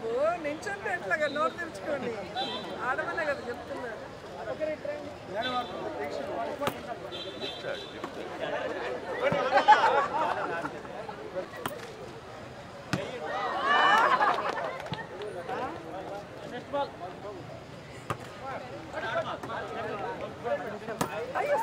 బాబు నించుంటే ఎట్లాగా నోరు తెరుచుకోండి ఆడమనే కదా చెప్తున్నా ఒకరు ఇటు రండి. అయ్యో,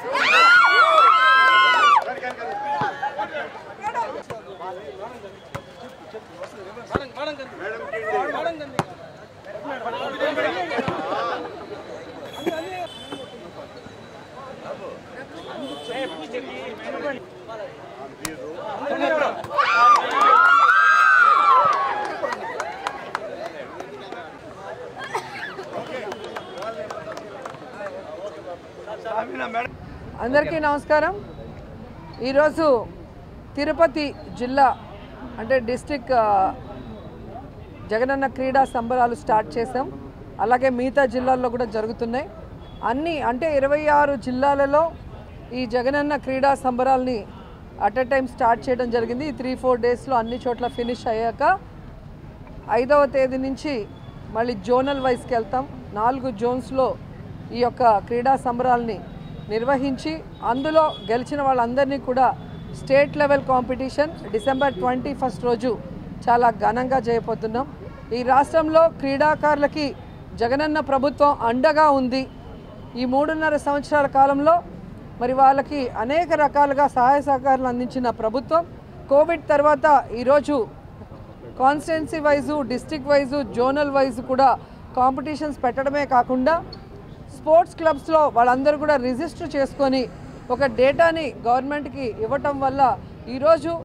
అందరికీ నమస్కారం ఈరోజు తిరుపతి జిల్లా అంటే డిస్టిక్ ఆ, జగనన్న క్రీడా సంబరాలు స్టార్ట్ చేసాం అలాగే మిగతా జిల్లాల్లో కూడా జరుగుతున్నాయి అన్ని అంటే ఇరవై ఆరు జిల్లాలలో ఈ జగనన్న క్రీడా సంబరాల్ని అట్ ఎ టైం స్టార్ట్ చేయడం జరిగింది ఈ త్రీ ఫోర్ డేస్లో అన్ని చోట్ల ఫినిష్ అయ్యాక ఐదవ తేదీ నుంచి మళ్ళీ జోనల్ వైజ్కి వెళ్తాం నాలుగు జోన్స్లో ఈ యొక్క క్రీడా సంబరాల్ని నిర్వహించి అందులో గెలిచిన వాళ్ళందరినీ కూడా state level competition December twenty first రోజు చాలా ఘనంగా చేయబోతున్నాం ఈ రాష్ట్రంలో క్రీడాకారులకి జగనన్న ప్రభుత్వం అండగా ఉంది ఈ మూడున్నర సంవత్సరాల కాలంలో మరి వాళ్ళకి అనేక రకాలుగా సహాయ సహకారాలు అందించిన ప్రభుత్వం కోవిడ్ తర్వాత ఈరోజు constituency wise district wise zonal wise కూడా కాంపిటీషన్స్ పెట్టడమే కాకుండా స్పోర్ట్స్ క్లబ్స్లో వాళ్ళందరూ కూడా రిజిస్టర్ చేసుకొని ఒక డేటాని గవర్నమెంట్కి ఇవ్వటం వల్ల ఈరోజు